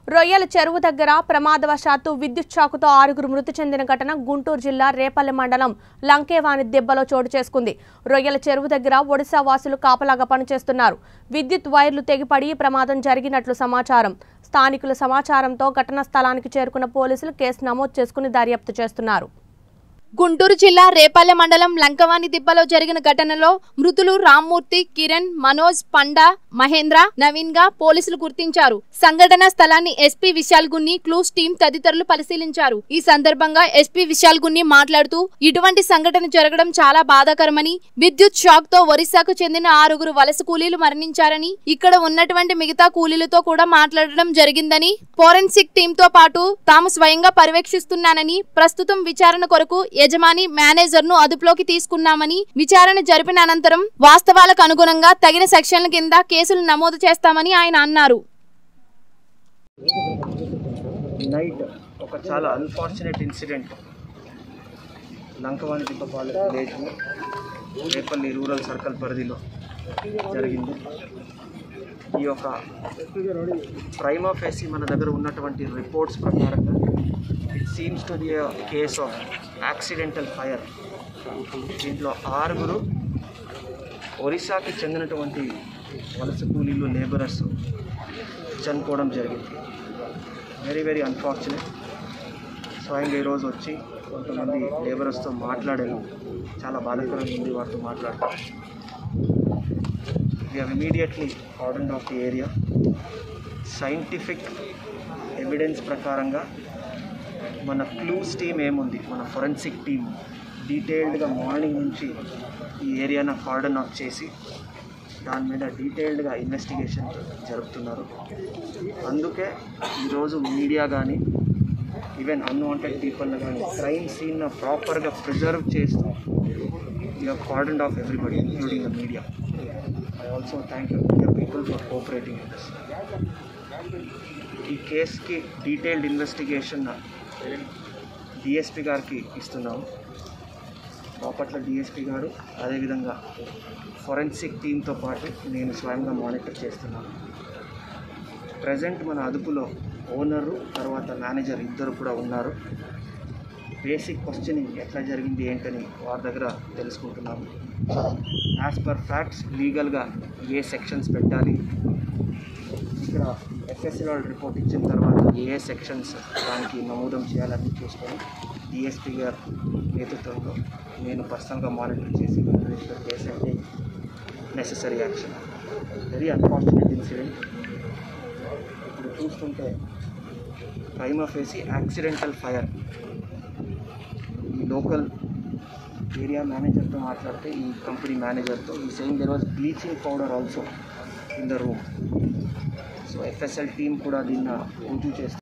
రొయ్యల చెరువు దగ్గర ప్రమాదవశాత్తు విద్యుత్ షాకుతో ఆరుగురు మృతి చెందిన ఘటన గుంటూరు జిల్లా రేపల్లె మండలం లంకేవాని దెబ్బలో చోటు చేసుకుంది రొయ్యల చెరువు దగ్గర ఒడిశా వాసులు కాపలాగా పనిచేస్తున్నారు విద్యుత్ వైర్లు తెగిపడి ఈ ప్రమాదం జరిగినట్లు సమాచారం స్థానికుల సమాచారంతో ఘటనా స్థలానికి చేరుకున్న పోలీసులు కేసు నమోదు చేసుకుని దర్యాప్తు చేస్తున్నారు గుంటూరు జిల్లా రేపల్లె మండలం లంకవాణి దిబ్బలో జరిగిన ఘటనలో మృతులు రామ్మూర్తి కిరణ్ మనోజ్ పండా మహేంద్ర నవీన్ గా పోలీసులు గుర్తించారు సంఘటన స్థలాన్ని SP Vishal Gunni clues team తదితరులు పరిశీలించారు ఈ సందర్భంగా ఎస్పీ విశాల్ గున్ని మాట్లాడుతూ ఇటువంటి సంఘటన జరగడం చాలా బాధాకరమని విద్యుత్ షాక్ తో ఒరిస్సాకు చెందిన ఆరుగురు వలస కూలీలు మరణించారని ఇక్కడ ఉన్నటువంటి మిగతా కూలీలతో కూడా మాట్లాడడం జరిగిందని ఫోరెన్సిక్ టీం తో పాటు తాము స్వయంగా పర్యవేక్షిస్తున్నానని ప్రస్తుతం విచారణ కొరకు యజమాని మేనేజర్ ను అదుపులోకి తీసుకున్నామని విచారణ జరిపిన అనంతరం వాస్తవాలకు అనుగుణంగా తగిన సెక్షన్ల కింద కేసులు నమోదు చేస్తామని ఆయన అన్నారు నైట్ ఒక చాలా unfortunate incident Lankavani Dibbapalem village Repalle rural circle పరిధిలో జరిగింది ఈ యొక్క ప్రైమా ఫేసి మన దగ్గర ఉన్నటువంటి రిపోర్ట్స్ ప్రకారంగా it seems to be case of accidental fire దీంట్లో ఆరుగురు ఒరిస్సాకి చెందినటువంటి వలస కూలీలు లేబరర్స్ చనిపోవడం జరిగింది వెరీ వెరీ అన్ఫార్చునేట్ స్వయంగా ఈరోజు వచ్చి కొంతమంది లేబరర్స్తో మాట్లాడాను చాలా బాధాకరంగా ఉంది వారితో మాట్లాడతాం we have immediately order of the area scientific evidence ప్రకారంగా మన క్లూస్ టీమ్ ఏముంది మన ఫొరెన్సిక్ టీమ్ డీటెయిల్డ్గా మార్నింగ్ నుంచి ఈ ఏరియాను కార్డన్ ఆఫ్ చేసి దాని మీద డీటెయిల్డ్గా ఇన్వెస్టిగేషన్ జరుపుతున్నారు అందుకే ఈరోజు మీడియా కానీ ఈవెన్ అన్వాంటెడ్ పీపుల్ కానీ క్రైమ్ సీన్ ప్రాపర్గా ప్రిజర్వ్ చేస్తూ you have cordon off everybody including the media I also thank you media people for cooperating in this ఈ కేసుకి డీటెయిల్డ్ ఇన్వెస్టిగేషన్ డిఎస్పి గారికి ఇస్తున్నాము బాపట్ల డిఎస్పి గారు అదేవిధంగా ఫొరెన్సిక్ టీంతో పాటు నేను స్వయంగా మానిటర్ చేస్తున్నాను ప్రజెంట్ మన అదుపులో ఓనరు తర్వాత మేనేజర్ ఇద్దరు కూడా ఉన్నారు బేసిక్ క్వశ్చనింగ్ ఎట్లా జరిగింది ఏంటని వారి దగ్గర తెలుసుకుంటున్నాము యాజ్ పర్ ఫ్యాక్ట్స్ లీగల్గా ఏ సెక్షన్స్ పెట్టాలి ఇక్కడ ఎఫ్ఎస్ఎల్ రిపోర్ట్ ఇచ్చిన తర్వాత ఏ సెక్షన్స్ దానికి నమోదం చేయాలని చూసుకొని డిఎస్పీ గారి నేతృత్వంలో నేను పర్సనల్గా మానిటర్ చేసి రిజిస్టర్ కేసు అయితే necessary action very unfortunate incident ఇప్పుడు చూస్తుంటే ప్రైమ్ ఫేసి యాక్సిడెంటల్ ఫైర్ ఈ లోకల్ ఏరియా మేనేజర్తో మాట్లాడితే ఈ కంపెనీ మేనేజర్తో ఈ same there was bleaching powder also in the room so FSL team కూడా దీన్ని రుజువు చేస్తుంది